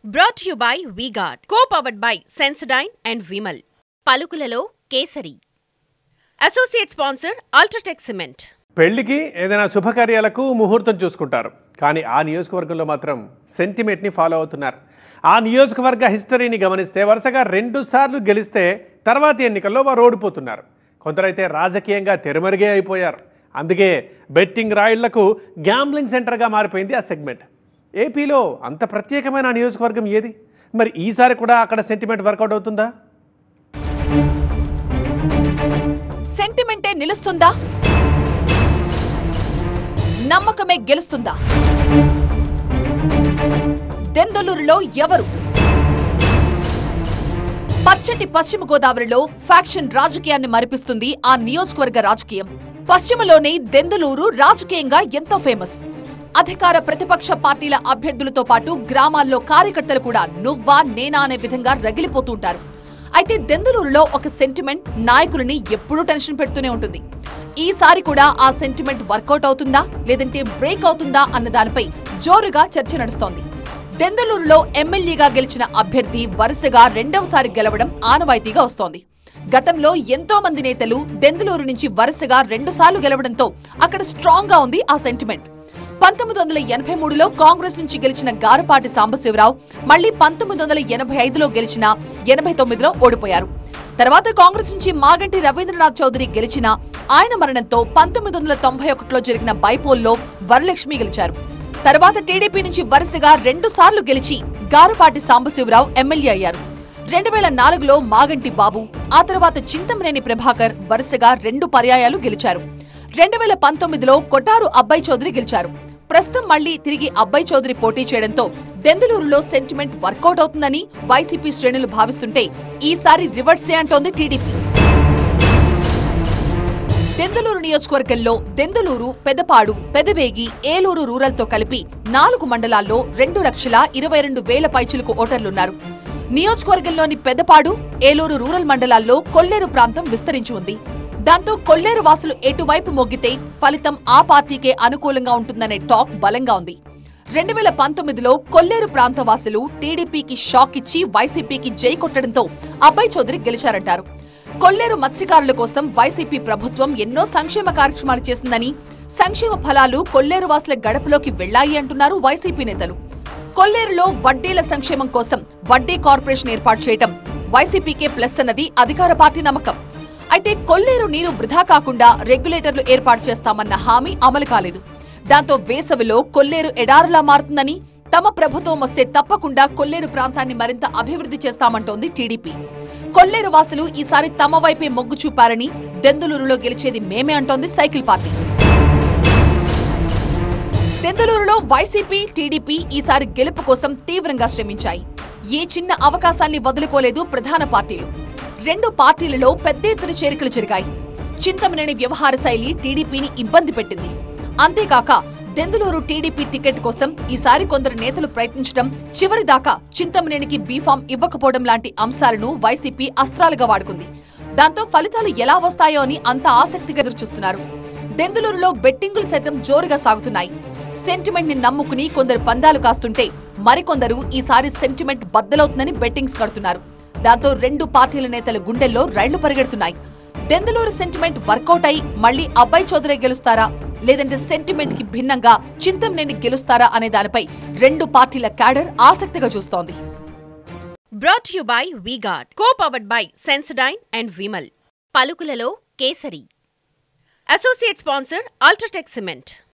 brought you by V Guard co powered by Sensodyne and Vimal పలుకులలో Kesari associate sponsor UltraTech cement పెళ్లికి ఏదైనా శుభకార్యాలకు ముహూర్తం చూసుకుంటారు కానీ ఆ నియోజకవర్గంలో మాత్రం సెంటిమెంట్ని ఫాలో అవుతున్నారు ఆ నియోజకవర్గ హిస్టరీని గమనిస్తే వరుసగా రెండు సార్లు గెలిస్తే తర్వాతి ఎన్నికల్లో వారు ఓడిపోతున్నారు కొందరైతే రాజకీయంగా తెరమరిగే అయిపోయారు అందుకే బెట్టింగ్ రాయిళ్లకు గ్యాంబ్లింగ్ సెంటర్గా మారిపోయింది ఆ సెగ్మెంట్ ఏపీలో అంత ప్రత్యేకమైన ఆ నియోజకవర్గం ఏది మరి ఈసారి కూడా అక్కడ సెంటిమెంట్ వర్కౌట్ అవుతుందా సెంటిమెంటే నిలుస్తుందా నమ్మకమే గెలుస్తుందా దెందలూరులో ఎవరు పచ్చటి పశ్చిమ గోదావరిలో ఫ్యాక్షన్ రాజకీయాన్ని మరిపిస్తుంది ఆ నియోజకవర్గ రాజకీయం పశ్చిమలోని దెందులూరు రాజకీయంగా ఎంతో ఫేమస్ అధికార ప్రతిపక్ష పార్టీల అభ్యర్థులతో పాటు గ్రామాల్లో కార్యకర్తలు కూడా నువ్వా నేనా అనే విధంగా రగిలిపోతుంటారు అయితే దెందులూరులో ఒక సెంటిమెంట్ నాయకులని ఎప్పుడూ టెన్షన్ పెడుతూనే ఉంటుంది ఈసారి కూడా ఆ సెంటిమెంట్ వర్కౌట్ అవుతుందా లేదంటే బ్రేక్ అవుతుందా అన్న దానిపై జోరుగా చర్చ నడుస్తోంది దెందులూరులో ఎమ్మెల్యేగా గెలిచిన అభ్యర్థి వరుసగా రెండవసారి గెలవడం ఆనవాయితీగా వస్తోంది గతంలో ఎంతో మంది నేతలు దెందులూరు నుంచి వరుసగా రెండుసార్లు గెలవడంతో అక్కడ స్ట్రాంగ్ గా ఉంది ఆ సెంటిమెంట్ పంతొమ్మిది వందల ఎనభై మూడులో కాంగ్రెస్ నుంచి గెలిచిన గారపాటి సాంబశివరావు మళ్లీ పంతొమ్మిది వందల ఎనభై ఐదులో గెలిచిన ఎనభై తొమ్మిదిలో ఓడిపోయారు తర్వాత కాంగ్రెస్ నుంచి మాగంటి రవీంద్రనాథ్ చౌదరి గెలిచిన ఆయన మరణంతో పంతొమ్మిది వందల తొంభై ఒకటిలో జరిగిన బైపోల్లో వరలక్ష్మి గెలిచారు తర్వాత టీడీపీ నుంచి వరుసగా రెండు సార్లు గెలిచి గారపాటి సాంబశివరావు ఎమ్మెల్యే అయ్యారు రెండు వేల నాలుగులో మాగంటి బాబు ఆ తర్వాత చింతమనేని ప్రభాకర్ వరుసగా రెండు పర్యాయాలు గెలిచారు రెండు వేల పంతొమ్మిదిలో కొటారు అబ్బాయి చౌదరి గెలిచారు ప్రస్తుతం మళ్లీ తిరిగి అబ్బాయి చౌదరి పోటీ చేయడంతో దెందులూరులో సెంటిమెంట్ వర్కౌట్ అవుతుందని వైసీపీ శ్రేణులు భావిస్తుంటే ఈసారి రివర్సే అంటోంది టీడీపీ దెందులూరు నియోజకవర్గంలో దెందులూరు పెదపాడు పెదవేగి ఏలూరు రూరల్తో కలిపి నాలుగు మండలాల్లో రెండు లక్షల ఇరవై రెండు వేల పైచులకు ఓటర్లున్నారు నియోజకవర్గంలోని పెదపాడు ఏలూరు రూరల్ మండలాల్లో కొల్లేరు ప్రాంతం విస్తరించి ఉంది దాంతో కొల్లేరు వాసులు ఎటువైపు మొగ్గితే ఫలితం ఆ పార్టీకే అనుకూలంగా ఉంటుందనే టాక్ బలంగా ఉంది రెండు వేల పంతొమ్మిదిలో కొల్లేరు ప్రాంత వాసులు టీడీపీకి షాక్ ఇచ్చి వైసీపీకి జై కొట్టడంతో అబ్బాయి చౌదరి గెలిచారంటారు కొల్లేరు మత్స్యకారుల కోసం వైసీపీ ప్రభుత్వం ఎన్నో సంక్షేమ కార్యక్రమాలు చేసిందని సంక్షేమ ఫలాలు కొల్లేరు వాసుల గడపలోకి వెళ్లాయి అంటున్నారు వైసీపీ నేతలు కొల్లేరులో వడ్డీల సంక్షేమం కోసం వడ్డీ కార్పొరేషన్ ఏర్పాటు చేయటం వైసీపీకే ప్లస్ అన్నది అధికార పార్టీ నమ్మకం అయితే కొల్లేరు నీరు వృధా కాకుండా రెగ్యులేటర్లు ఏర్పాటు చేస్తామన్న హామీ అమలు కాలేదు దాంతో వేసవిలో కొల్లేరు ఎడారులా మారుతుందని తమ ప్రభుత్వం వస్తే తప్పకుండా కొల్లేరు ప్రాంతాన్ని మరింత అభివృద్ధి చేస్తామంటోంది టీడీపీ కొల్లేరు వాసులు ఈసారి తమ వైపే మొగ్గు చూపారని దెందులూరులో గెలిచేది మేమే అంటోంది సైకిల్ పార్టీ దెందులూరులో వైసీపీ టీడీపీ ఈసారి గెలుపు కోసం తీవ్రంగా శ్రమించాయి ఏ చిన్న అవకాశాన్ని వదులుకోలేదు ప్రధాన పార్టీలు రెండు పార్టీలలో పెద్ద ఎత్తున చేరికలు జరిగాయి చింతమనేని వ్యవహార శైలి టీడీపీని ఇబ్బంది పెట్టింది అంతేకాక దెందులూరు టీడీపీ టికెట్ కోసం ఈసారి కొందరు నేతలు ప్రయత్నించడం చివరిదాకా చింతమనేనికి బీఫామ్ ఇవ్వకపోవడం లాంటి అంశాలను వైసీపీ అస్త్రాలుగా వాడుకుంది దాంతో ఫలితాలు ఎలా వస్తాయో అని అంత ఆసక్తిగా ఎదురుచూస్తున్నారు దెందులూరులో బెట్టింగులు సైతం జోరుగా సాగుతున్నాయి సెంటిమెంట్ ని నమ్ముకుని కొందరు పందాలు కాస్తుంటే మరికొందరు ఈసారి సెంటిమెంట్ బద్దలవుతుందని బెట్టింగ్స్ కడుతున్నారు దాంతో రెండు పార్టీల నేతల గుండెల్లో రైళ్లు పరిగెడుతున్నాయి దెందులూరు సెంటిమెంట్ వర్కౌట్ అయి మళ్లీ అబ్బాయి చౌదరి గెలుస్తారా లేదంటే సెంటిమెంట్ కి భిన్నంగా చింతంనేని గెలుస్తారా అనే దానిపై రెండు పార్టీల క్యాడర్ ఆసక్తిగా చూస్తోంది brought you by V Guard co powered by Sensodyne and Vimal పలుకులలో Kesari associate sponsor UltraTech cement